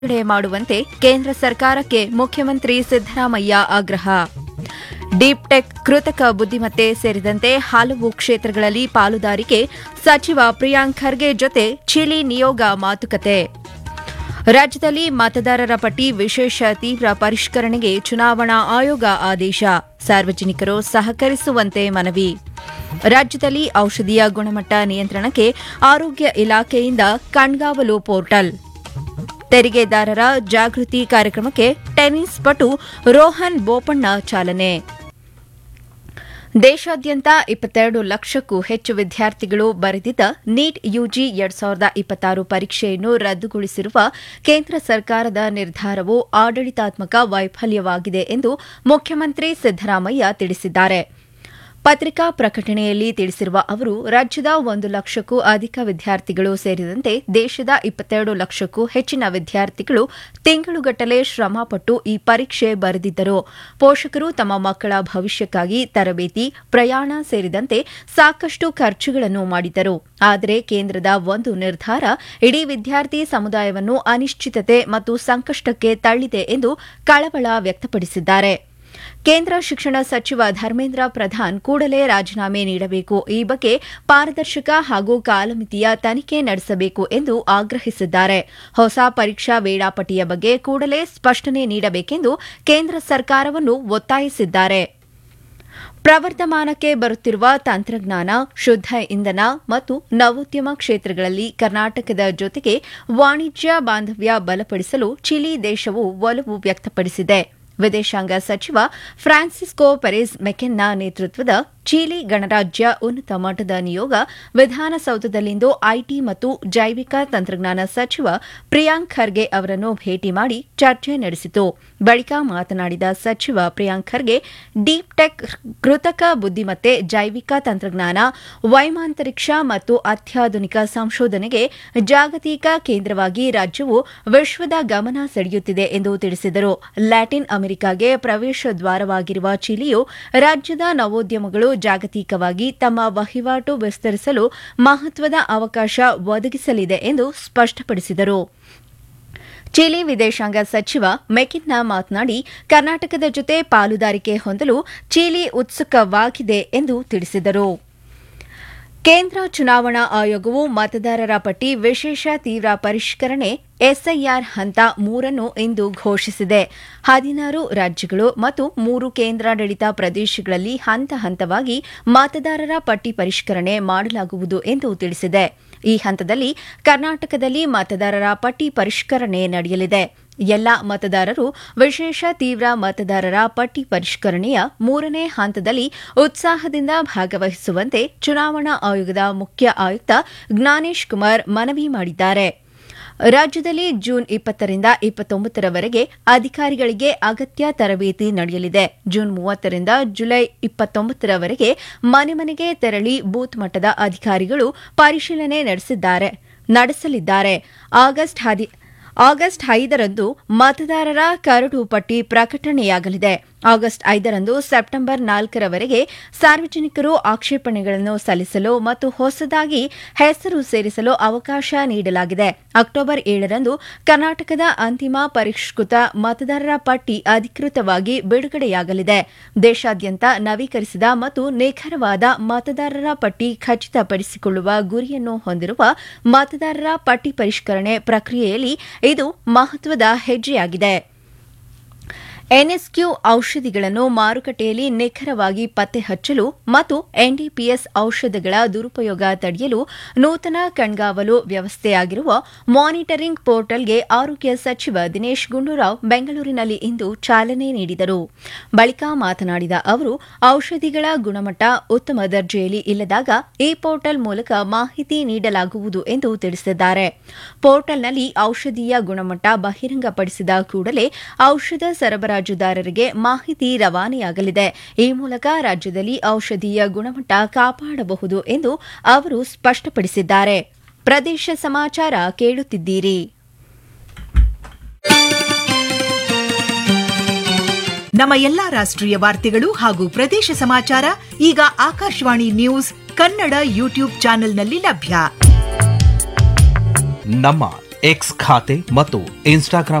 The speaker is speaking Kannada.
ಬಿಡುಗಡೆ ಮಾಡುವಂತೆ ಕೇಂದ್ರ ಸರ್ಕಾರಕ್ಕೆ ಮುಖ್ಯಮಂತ್ರಿ ಸಿದ್ದರಾಮಯ್ಯ ಆಗ್ರಹ ಡೀಪ್ ಟೆಕ್ ಕೃತಕ ಬುದ್ದಿಮತ್ತೆ ಸೇರಿದಂತೆ ಹಲವು ಕ್ಷೇತ್ರಗಳಲ್ಲಿ ಪಾಲುದಾರಿಕೆ ಸಚಿವ ಪ್ರಿಯಾಂಕ್ ಖರ್ಗೆ ಜೊತೆ ಚಿಲಿ ನಿಯೋಗ ಮಾತುಕತೆ ರಾಜ್ಯದಲ್ಲಿ ಮತದಾರರ ಪಟ್ಟಿ ವಿಶೇಷ ತೀವ್ರ ಪರಿಷ್ಕರಣೆಗೆ ಚುನಾವಣಾ ಆಯೋಗ ಆದೇಶ ಸಾರ್ವಜನಿಕರು ಸಹಕರಿಸುವಂತೆ ಮನವಿ ರಾಜ್ಯದಲ್ಲಿ ಔಷಧಿಯ ಗುಣಮಟ್ಟ ನಿಯಂತ್ರಣಕ್ಕೆ ಆರೋಗ್ಯ ಇಲಾಖೆಯಿಂದ ಕಣ್ಗಾವಲು ಪೋರ್ಟಲ್ ತೆರಿಗೆದಾರರ ಜಾಗೃತಿ ಕಾರ್ಯಕ್ರಮಕ್ಕೆ ಟೆನ್ನಿಸ್ ಪಟು ರೋಹನ್ ಬೋಪಣ್ಣ ಚಾಲನೆ ದೇಶಾದ್ಯಂತ ಇಪ್ಪತ್ತೆರಡು ಲಕ್ಷಕ್ಕೂ ಹೆಚ್ಚು ವಿದ್ಯಾರ್ಥಿಗಳು ಬರೆದಿದ್ದ ನೀಟ್ ಯುಜಿ ಎರಡ್ ಸಾವಿರದ ಇಪ್ಪತ್ತಾರು ಪರೀಕ್ಷೆಯನ್ನು ರದ್ದುಗೊಳಿಸಿರುವ ಕೇಂದ್ರ ಸರ್ಕಾರದ ನಿರ್ಧಾರವು ಆಡಳಿತಾತ್ಮಕ ವೈಫಲ್ಯವಾಗಿದೆ ಎಂದು ಮುಖ್ಯಮಂತ್ರಿ ಸಿದ್ದರಾಮಯ್ಯ ತಿಳಿಸಿದ್ದಾರೆ ಪತ್ರಿಕಾ ಪ್ರಕಟಣೆಯಲ್ಲಿ ತಿಳಿಸಿರುವ ಅವರು ರಾಜ್ಯದ ಒಂದು ಲಕ್ಷಕ್ಕೂ ಅಧಿಕ ವಿದ್ಯಾರ್ಥಿಗಳು ಸೇರಿದಂತೆ ದೇಶದ ಇಪ್ಪತ್ತೆರಡು ಲಕ್ಷಕ್ಕೂ ಹೆಚ್ಚಿನ ವಿದ್ಯಾರ್ಥಿಗಳು ತಿಂಗಳುಗಟ್ಟಲೆ ಶ್ರಮಪಟ್ಟು ಈ ಪರೀಕ್ಷೆ ಬರೆದಿದ್ದರು ಪೋಷಕರು ತಮ್ಮ ಮಕ್ಕಳ ಭವಿಷ್ಯಕ್ಕಾಗಿ ತರಬೇತಿ ಪ್ರಯಾಣ ಸೇರಿದಂತೆ ಸಾಕಷ್ಟು ಖರ್ಚುಗಳನ್ನು ಮಾಡಿದ್ದರು ಆದರೆ ಕೇಂದ್ರದ ಒಂದು ನಿರ್ಧಾರ ಇಡೀ ವಿದ್ಯಾರ್ಥಿ ಸಮುದಾಯವನ್ನು ಅನಿಶ್ಚಿತತೆ ಮತ್ತು ಸಂಕಷ್ಟಕ್ಕೆ ತಳ್ಳಿದೆ ಎಂದು ಕಳವಳ ವ್ಯಕ್ತಪಡಿಸಿದ್ದಾರೆ ಕೇಂದ್ರ ಶಿಕ್ಷಣ ಸಚಿವ ಧರ್ಮೇಂದ್ರ ಪ್ರಧಾನ್ ಕೂಡಲೇ ರಾಜೀನಾಮೆ ನೀಡಬೇಕು ಈ ಬಗ್ಗೆ ಪಾರದರ್ಶಕ ಹಾಗೂ ಕಾಲಮಿತಿಯ ತನಿಖೆ ನಡೆಸಬೇಕು ಎಂದು ಆಗ್ರಹಿಸಿದ್ದಾರೆ ಹೊಸ ಪರೀಕ್ಷಾ ವೇಳಾಪಟ್ಟಿಯ ಬಗ್ಗೆ ಕೂಡಲೇ ಸ್ಪಷ್ಟನೆ ನೀಡಬೇಕೆಂದು ಕೇಂದ್ರ ಸರ್ಕಾರವನ್ನು ಒತ್ತಾಯಿಸಿದ್ದಾರೆ ಪ್ರವರ್ಧಮಾನಕ್ಕೆ ಬರುತ್ತಿರುವ ತಂತ್ರಜ್ಞಾನ ಶುದ್ದ ಇಂಧನ ಮತ್ತು ನವೋದ್ಯಮ ಕ್ಷೇತ್ರಗಳಲ್ಲಿ ಕರ್ನಾಟಕದ ಜೊತೆಗೆ ವಾಣಿಜ್ಯ ಬಾಂಧವ್ಯ ಬಲಪಡಿಸಲು ಚಿಲಿ ದೇಶವು ಒಲವು ವ್ಯಕ್ತಪಡಿಸಿದೆ ವಿದೇಶಾಂಗ ಸಚಿವ ಫ್ರಾನ್ಸಿಸ್ಕೋ ಪೆರೆಸ್ ಮೆಕೆನ್ನ ನೇತೃತ್ವದ ಚೀಲಿ ಗಣರಾಜ್ಯ ಉನ್ನತ ಮಟ್ಟದ ನಿಯೋಗ ವಿಧಾನಸೌಧದಲ್ಲಿಂದು ಐಟಿ ಮತ್ತು ಜೈವಿಕ ತಂತ್ರಜ್ಞಾನ ಸಚಿವ ಪ್ರಿಯಾಂಕ್ ಖರ್ಗೆ ಅವರನ್ನು ಭೇಟಿ ಮಾಡಿ ಚರ್ಚೆ ನಡೆಸಿತು ಬಳಿಕ ಮಾತನಾಡಿದ ಸಚಿವ ಪ್ರಿಯಾಂಕ್ ಖರ್ಗೆ ಡೀಪ್ ಟೆಕ್ ಕೃತಕ ಬುದ್ದಿಮತ್ತೆ ಜೈವಿಕ ತಂತ್ರಜ್ಞಾನ ವೈಮಾಂತರಿಕ್ಷ ಮತ್ತು ಅತ್ಯಾಧುನಿಕ ಸಂಶೋಧನೆಗೆ ಜಾಗತಿಕ ಕೇಂದ್ರವಾಗಿ ರಾಜ್ಯವು ವಿಶ್ವದ ಗಮನ ಸೆಳೆಯುತ್ತಿದೆ ಎಂದು ತಿಳಿಸಿದರು ಲ್ಯಾಟಿನ್ ಅಮೆರಿಕಾಗೆ ಪ್ರವೇಶ ದ್ವಾರವಾಗಿರುವ ಚಿಲಿಯು ರಾಜ್ಯದ ನವೋದ್ಯಮಗಳು ಜಾಗತಿಕವಾಗಿ ತಮ್ಮ ವಹಿವಾಟು ವಿಸ್ತರಿಸಲು ಮಹತ್ವದ ಅವಕಾಶ ಒದಗಿಸಲಿದೆ ಎಂದು ಸ್ಪಷ್ಟಪಡಿಸಿದರು ಚಿಲಿ ವಿದೇಶಾಂಗ ಸಚಿವ ಮೆಕಿನ್ನ ಮಾತನಾಡಿ ಕರ್ನಾಟಕದ ಜೊತೆ ಪಾಲುದಾರಿಕೆ ಹೊಂದಲು ಚಿಲಿ ಉತ್ಸುಕವಾಗಿದೆ ಎಂದು ತಿಳಿಸಿದರು ಕೇಂದ್ರ ಚುನಾವಣಾ ಆಯೋಗವು ಮತದಾರರ ಪಟ್ಟಿ ವಿಶೇಷ ತೀವ್ರ ಪರಿಷ್ಕರಣೆ ಎಸ್ಐಆರ್ ಹಂತ ಮೂರನ್ನು ಇಂದು ಘೋಷಿಸಿದೆ ಹದಿನಾರು ರಾಜ್ಯಗಳು ಮತ್ತು ಮೂರು ಕೇಂದ್ರಾಡಳಿತ ಪ್ರದೇಶಗಳಲ್ಲಿ ಹಂತ ಹಂತವಾಗಿ ಮತದಾರರ ಪಟ್ಟಿ ಪರಿಷ್ಕರಣೆ ಮಾಡಲಾಗುವುದು ಎಂದು ತಿಳಿಸಿದೆ ಈ ಹಂತದಲ್ಲಿ ಕರ್ನಾಟಕದಲ್ಲಿ ಮತದಾರರ ಪಟ್ಟಿ ಪರಿಷ್ಕರಣೆ ನಡೆಯಲಿದೆ ಎಲ್ಲ ಮತದಾರರು ವಿಶೇಷ ತೀವ್ರ ಮತದಾರರ ಪಟ್ಟಿ ಪರಿಷ್ಕರಣೆಯ ಮೂರನೇ ಹಂತದಲ್ಲಿ ಉತ್ಸಾಹದಿಂದ ಭಾಗವಹಿಸುವಂತೆ ಚುನಾವಣಾ ಆಯೋಗದ ಮುಖ್ಯ ಆಯುಕ್ತ ಜ್ಞಾನೇಶ್ ಕುಮಾರ್ ಮನವಿ ಮಾಡಿದ್ದಾರೆ ರಾಜ್ಯದಲ್ಲಿ ಜೂನ್ ಇಪ್ಪತ್ತರಿಂದ ಇಪ್ಪತ್ತೊಂಬತ್ತರವರೆಗೆ ಅಧಿಕಾರಿಗಳಿಗೆ ಅಗತ್ಯ ತರಬೇತಿ ನಡೆಯಲಿದೆ ಜೂನ್ ಮೂವತ್ತರಿಂದ ಜುಲೈ ಇಪ್ಪತ್ತೊಂಬತ್ತರವರೆಗೆ ಮನೆ ಮನೆಗೆ ತೆರಳಿ ಬೂತ್ ಮಟ್ಟದ ಅಧಿಕಾರಿಗಳು ಪರಿಶೀಲನೆ ನಡೆಸಿದ್ದಾರೆ ನಡೆಸಲಿದ್ದಾರೆ ಆಗಸ್ಟ್ ಹದಿ ಆಗಸ್ಟ್ ಐದರಂದು ಮತದಾರರ ಕರಡು ಪಟ್ಟಿ ಪ್ರಕಟಣೆಯಾಗಲಿದೆ ಆಗಸ್ಟ್ ಐದರಂದು ಸೆಪ್ಟೆಂಬರ್ ನಾಲ್ಕರವರೆಗೆ ಸಾರ್ವಜನಿಕರು ಆಕ್ಷೇಪಣೆಗಳನ್ನು ಸಲ್ಲಿಸಲು ಮತ್ತು ಹೊಸದಾಗಿ ಹೆಸರು ಸೇರಿಸಲು ಅವಕಾಶ ನೀಡಲಾಗಿದೆ ಅಕ್ಟೋಬರ್ ಏಳರಂದು ಕರ್ನಾಟಕದ ಅಂತಿಮ ಪರಿಷ್ಕೃತ ಮತದಾರರ ಪಟ್ಟಿ ಅಧಿಕೃತವಾಗಿ ಬಿಡುಗಡೆಯಾಗಲಿದೆ ದೇಶಾದ್ಯಂತ ನವೀಕರಿಸಿದ ಮತ್ತು ನಿಖರವಾದ ಮತದಾರರ ಪಟ್ಟಿ ಖಚಿತಪಡಿಸಿಕೊಳ್ಳುವ ಗುರಿಯನ್ನು ಹೊಂದಿರುವ ಮತದಾರರ ಪಟ್ಟಿ ಪರಿಷ್ಕರಣೆ ಪ್ರಕ್ರಿಯೆಯಲ್ಲಿ ಇದು ಮಹತ್ವದ ಹೆಜ್ಜೆಯಾಗಿದೆ ಎನ್ಎಸ್ಕ್ಯೂ ಔಷಧಿಗಳನ್ನು ಮಾರುಕಟ್ಟೆಯಲ್ಲಿ ನಿಖರವಾಗಿ ಪತ್ತೆ ಹಚ್ಚಲು ಮತ್ತು ಎನ್ಡಿಪಿಎಸ್ ಔಷಧಗಳ ದುರುಪಯೋಗ ತಡೆಯಲು ನೂತನ ಕಣ್ಗಾವಲು ವ್ಯವಸ್ಥೆಯಾಗಿರುವ ಮಾನಿಟರಿಂಗ್ ಪೋರ್ಟಲ್ಗೆ ಆರೋಗ್ಯ ಸಚಿವ ದಿನೇಶ್ ಗುಂಡೂರಾವ್ ಬೆಂಗಳೂರಿನಲ್ಲಿ ಇಂದು ಚಾಲನೆ ನೀಡಿದರು ಬಳಿಕ ಮಾತನಾಡಿದ ಅವರು ಔಷಧಿಗಳ ಗುಣಮಟ್ಟ ಉತ್ತಮ ದರ್ಜೆಯಲ್ಲಿ ಇಲ್ಲದಾಗ ಈ ಪೋರ್ಟಲ್ ಮೂಲಕ ಮಾಹಿತಿ ನೀಡಲಾಗುವುದು ಎಂದು ತಿಳಿಸಿದ್ದಾರೆ ಪೋರ್ಟಲ್ನಲ್ಲಿ ಔಷಧಿಯ ಗುಣಮಟ್ಟ ಬಹಿರಂಗಪಡಿಸಿದ ಕೂಡಲೇ ಔಷಧ ಸರಬರಾಜುದಾರರಿಗೆ ಮಾಹಿತಿ ರವಾನೆಯಾಗಲಿದೆ ಈ ಮೂಲಕ ರಾಜ್ಯದಲ್ಲಿ ಔಷಧಿಯ ಗುಣಮಟ್ಟ ಕಾಪಾಡಬಹುದು ಎಂದು ಅವರು ಸ್ಪಷ್ಟಪಡಿಸಿದ್ದಾರೆ ಪ್ರದೇಶ ಸಮಾಚಾರ ಕೇಳುತ್ತಿದ್ದೀರಿ ನಮ್ಮ ಎಲ್ಲಾ ರಾಷ್ಟ್ರೀಯ ವಾರ್ತೆಗಳು ಹಾಗೂ ಪ್ರದೇಶ ಸಮಾಚಾರ ಈಗ ಆಕಾಶವಾಣಿ ನ್ಯೂಸ್ ಕನ್ನಡ ಯೂಟ್ಯೂಬ್ ಚಾನೆಲ್ನಲ್ಲಿ ಲಭ್ಯ ನಮ್ಮ ಎಕ್ಸ್ ಖಾತೆ ಮತ್ತು ಇನ್ಸ್ಟಾಗ್ರಾಂ